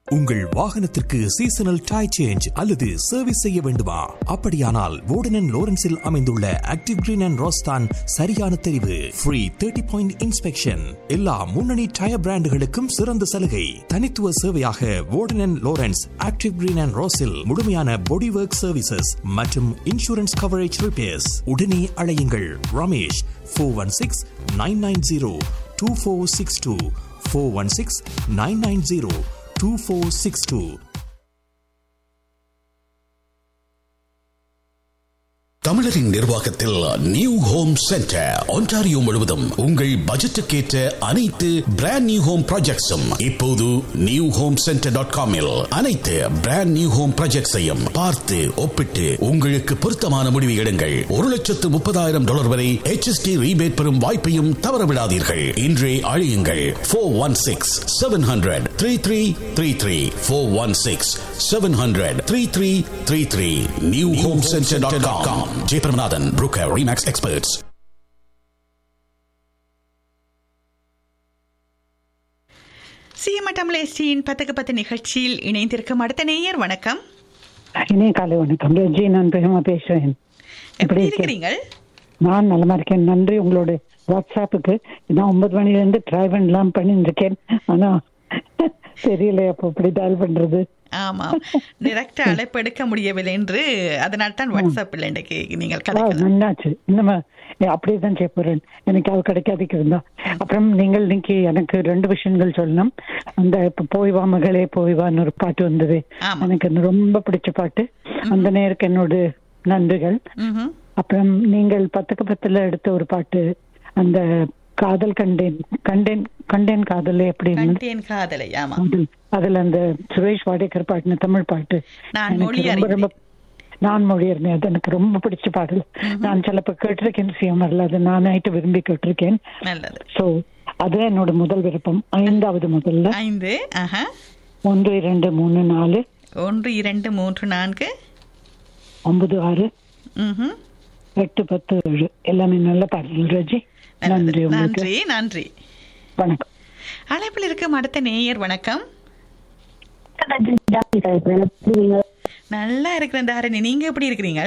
உங்கள் வாகனத்திற்கு seasonal tyre change அல்லது சர்வீஸ் செய்ய வேண்டுமா அப்படியானால் வோர்டன் லோரன்ஸில் அமைந்துள்ள ஆக்டிவ் கிரீன் அண்ட் ரோஸ்தான் சரியான தெரிவு ஃப்ரீ தேர்ட்டி பாயிண்ட் இன்ஸ்பெக்ஷன் எல்லா முன்னணி டயர் பிராண்டுகளுக்கும் சிறந்த சலுகை தனித்துவ சேவையாக வோர்டன் லோரன்ஸ் ஆக்டிவ் கிரீன் அண்ட் ரோஸில் முழுமையான பாடி ஒர்க் சர்வீசஸ் மற்றும் இன்சூரன்ஸ் கவரேஜ் ரிப்பேர்ஸ் உடனே அழையுங்கள் Ramesh four one six nine nine zero two four six two four one six nine nine zero 2462. தமிழரின் நிர்வாகத்தில் நியூ ஹோம் சென்டர் ஒன்டாரியோ முழுவதும் உங்கள் பட்ஜெட்டுக்கேற்ற அனைத்து பிராண்ட் நியூ ஹோம் ப்ராஜெக்ட்ஸும் இப்போது நியூ ஹோம் சென்டர் டாட் காமில் அனைத்து பிராண்ட் நியூ ஹோம் ப்ராஜெக்ட்ஸையும் பார்த்து ஒப்பிட்டு உங்களுக்கு பொருத்தமான முடிவு எடுங்கள் ஒரு லட்சத்து முப்பதாயிரம் டாலர் வரை HST ரீபேட் பெறும் வாய்ப்பையும் தவறவிடாதீர்கள் இன்றே அழியுங்கள் four one six seven hundred three three three three four one six seven hundred three three three three new home center dot com J Piramanathan broker Remax experts சிஎம்டம்லேசியின் பத்துக்கு பத்து நிகழ்ச்சியில் இணைந்திருக்கும் அடுத்த நேயர் வணக்கம் இணைய காலை வணக்கம் ரஜி நான் பிரேமா பேசுறேன் எப்படி இருக்கிறீங்க நான் நலமா இருக்கேன் நன்றி உங்களோட வாட்ஸ்அப்புக்கு நான் ஒன்பது மணில இருந்து ட்ரை பண்ணலாம் பண்ணிட்டு இருக்கேன் ஆனா தெரியல அப்போ இப்படி டயல் பண்றது ஆமாம் டிரெக்ட் அழைப்பு எடுக்க முடியவில்லை என்று அதனால் தான் வாட்ஸ்அப்பில் இன்றைக்கு நீங்கள் ஆ, கதைக்கலாம் நன்னாச்சு இன்னும் அப்படியே தான் செய்ய போறேன் எனக்கு அது கிடைக்காதுக்கு இருந்தா அப்புறம் நீங்கள் இன்னைக்கு எனக்கு ரெண்டு விஷயங்கள் சொல்லணும் அந்த இப்ப போய் வா மகளே போய் வான்னு ஒரு பாட்டு வந்தது ஆமா. எனக்கு அது ரொம்ப பிடிச்ச பாட்டு அந்த நேருக்கு என்னோட நன்றிகள் ம்ஹும். அப்புறம் நீங்கள் பத்துக்கு பத்துல எடுத்த ஒரு பாட்டு அந்த காதல் கண்டேன் கண்டேன் கண்டேன் காதல் எப்படி இருந்தது? கண்டேன் காதலை ஆமாம் அதில் அதுல அந்த சுரேஷ் வாடேக்கர் பாட்டுன தமிழ் பாட்டு நான் எனக்கு மொழி ரொம்ப ரொம்ப அறிந்தேன். நான் மொழி அறிந்தேன் அது எனக்கு ரொம்ப பிடிச்ச பாடல் நான் சிலப்ப கேட்டிருக்கேன் சிஎம்ஆர்ல அது நானாயிட்டு விரும்பி கேட்டிருக்கேன் நல்லது சோ அது என்னோட முதல் விருப்பம் ஐந்தாவது முதல்ல ஐந்து ஆஹா ஒன்று இரண்டு மூணு நாலு ஒன்று இரண்டு மூன்று நான்கு ஒன்பது ஆறு ம்ஹும். எட்டு பத்து ஏழு எல்லாமே நல்ல பாடல் ரஜி நல்லது. நன்றி உங்களுக்கு நன்றி நன்றி வணக்கம் அழைப்பில் இருக்கும் அடுத்த நேயர் வணக்கம் நல்லா இருக்கிறேன் தாரணி நீங்க எப்படி இருக்கிறீங்க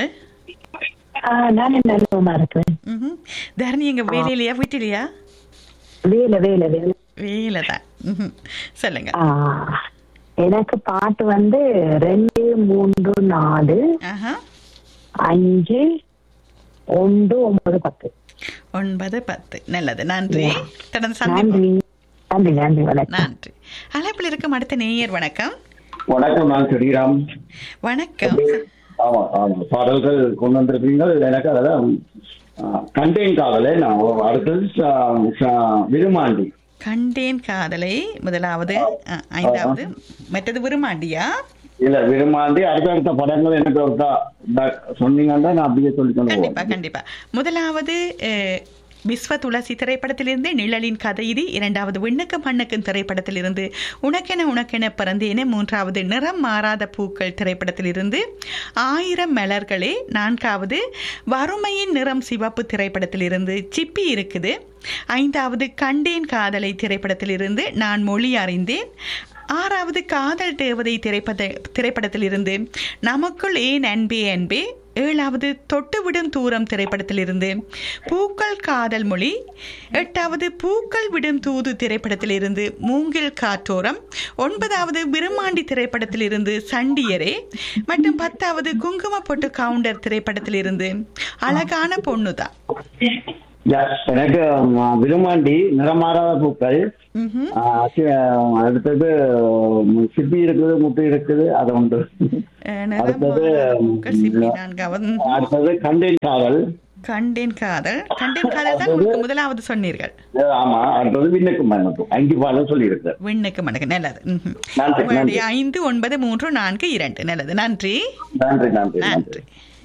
நான் நல்லமா இருக்கிறேன் ம்ஹும். தாரணி எங்க வேலையிலையா வீட்டிலையா வேலை வேலை வேலை வேலை தான் ம்ஹும். சொல்லுங்க ஆ, எனக்கு பாட்டு வந்து ரெண்டு மூன்று நாலு ஆஹா அஞ்சு ஒன்று ஒன்பது பத்து ஒன்பது பத்து நல்லது நன்றி தொடர்ந்து சந்திப்போம் நன்றி நன்றி நன்றி வணக்கம் நன்றி அழைப்பில் இருக்கும் அடுத்த நேயர் வணக்கம் வணக்கம் நான் ஸ்ரீராம் வணக்கம் ஆமா ஆமா பாடல்கள் கொண்டு வந்திருக்கீங்கள் எனக்கு அதெல்லாம் கண்டேன் காதலை நான் அடுத்தது ச- ச- விருமாண்டி கண்டேன் காதலை முதலாவது அ, ஐந்தாவது மற்றது விருமாண்டியா இல்ல விருமாண்டி அடுத்தடுத்த படங்கள் எனக்கு ஒருக்கா ட- சொன்னீங்கன்னா நான் அப்படியே சொல்லி கொண்டு கண்டிப்பா போவேன் கண்டிப்பா முதலாவது அஹ், விஸ்வ துளசி திரைப்படத்திலிருந்து நிழலின் கதை இது இரண்டாவது விண்ணுக்கும் மண்ணுக்கும் திரைப்படத்திலிருந்து உனக்கென உனக்கென பிறந்தேனே மூன்றாவது நிறம் மாறாத பூக்கள் திரைப்படத்திலிருந்து ஆயிரம் மலர்களே நான்காவது வறுமையின் நிறம் சிவப்பு திரைப்படத்திலிருந்து சிப்பி இருக்குது ஐந்தாவது கண்டேன் காதலை திரைப்படத்திலிருந்து நான் மொழி அறிந்தேன் ஆறாவது காதல் தேவதை திரைப்பட திரைப்படத்திலிருந்து நமக்குள் ஏன் அன்பே அன்பே ஏழாவது தொட்டுவிடும் தூரம் திரைப்படத்திலிருந்து பூக்கள் காதல் மொழி எட்டாவது பூக்கள் விடும் தூது திரைப்படத்திலிருந்து மூங்கில் காற்றோரம் ஒன்பதாவது விருமாண்டி திரைப்படத்திலிருந்து சண்டியரே மற்றும் பத்தாவது குங்கும பொட்டு கவுண்டர் திரைப்படத்திலிருந்து அழகான பொண்ணுதான் Yes, எனக்கு ம், விருமாண்டி நிறமாறாத பூக்கள் ம்ஹும். ஆ, சி- அடுத்தது ம், சிப்பி இருக்குது முட்டு இருக்குது அது உண்டு அஹ், நிறம் அடுத்தது மாறாத பூக்கள் சிப்பி ம், நான்காவது அடுத்தது கண்டேன் காதல் கண்டேன் காதல் கண்டேன் காதல் தான் உங்களுக்கு முதலாவது சொன்னீர்கள் ஆமா அடுத்தது விண்ணுக்கு மண்ணுக்கும் அஞ்சு பாடல் சொல்லி விண்ணுக்கு மடங்கு நல்லது ம்ஹும். நன்றி, உங்களுடைய நன்றி. ஐந்து ஒன்பது மூன்று நான்கு இரண்டு நல்லது நன்றி நன்றி நன்றி நன்றி நன்றி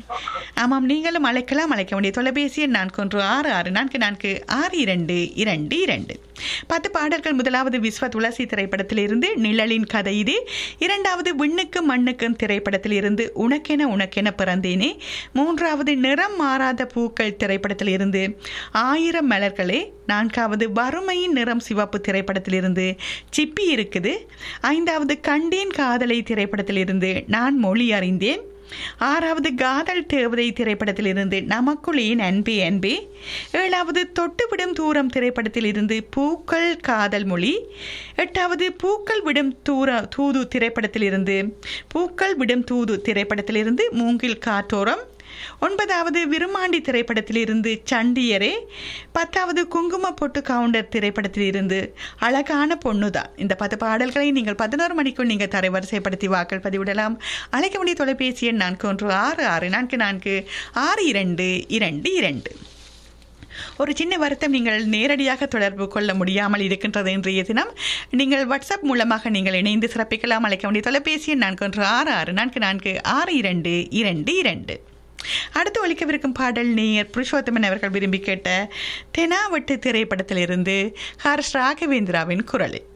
ஆமாம் நீங்களும் அழைக்கலாம் அழைக்க வேண்டிய தொலைபேசி எண் நான்கு ஒன்று ஆறு ஆறு நான்கு நான்கு ஆறு இரண்டு இரண்டு இரண்டு பத்து பாடல்கள் முதலாவது விஸ்வ துளசி திரைப்படத்திலிருந்து நிழலின் கதை இது இரண்டாவது விண்ணுக்கும் மண்ணுக்கும் திரைப்படத்திலிருந்து உனக்கென உனக்கென பிறந்தேனே மூன்றாவது நிறம் மாறாத பூக்கள் திரைப்படத்திலிருந்து ஆயிரம் மலர்களே நான்காவது வறுமையின் நிறம் சிவப்பு திரைப்படத்திலிருந்து சிப்பி இருக்குது ஐந்தாவது கண்டேன் காதலை திரைப்படத்திலிருந்து நான் மொழி அறிந்தேன் ஆறாவது காதல் தேவதை திரைப்படத்திலிருந்து நமக்குள் ஏன் அன்பே அன்பே ஏழாவது தொட்டுவிடும் தூரம் திரைப்படத்திலிருந்து பூக்கள் காதல் மொழி எட்டாவது பூக்கள் விடும் தூர தூது திரைப்படத்திலிருந்து பூக்கள் விடும் தூது திரைப்படத்திலிருந்து மூங்கில் காற்றோரம் ஒன்பதாவது விருமாண்டி திரைப்படத்திலிருந்து சண்டியரே பத்தாவது குங்கும பொட்டு கவுண்டர் திரைப்படத்திலிருந்து அழகான பொண்ணுதான் இந்த பத்து பாடல்களை நீங்கள் பதினோரு மணிக்குள் நீங்கள் தரைவரிசைப்படுத்தி வாக்கள் பதிவிடலாம் அழைக்க வேண்டிய தொலைபேசி எண் நான்கு ஒன்று ஆறு ஆறு நான்கு நான்கு ஆறு இரண்டு இரண்டு இரண்டு ஒரு சின்ன வருத்தம் நீங்கள் நேரடியாக தொடர்பு கொள்ள முடியாமல் இருக்கின்றது இன்றைய தினம் நீங்கள் வாட்ஸ்அப் மூலமாக நீங்கள் இணைந்து சிறப்பிக்கலாம் அழைக்க வேண்டிய தொலைபேசி எண் நான்கு ஒன்று ஆறு ஆறு நான்கு நான்கு ஆறு இரண்டு இரண்டு இரண்டு அடுத்து ஒலிக்கவிருக்கும் பாடல் நேயர் புருஷோத்தமன் அவர்கள் விரும்பி கேட்ட தெனாவட்டு திரைப்படத்திலிருந்து ஹர்ஷ் ராகவேந்திராவின் குரலில்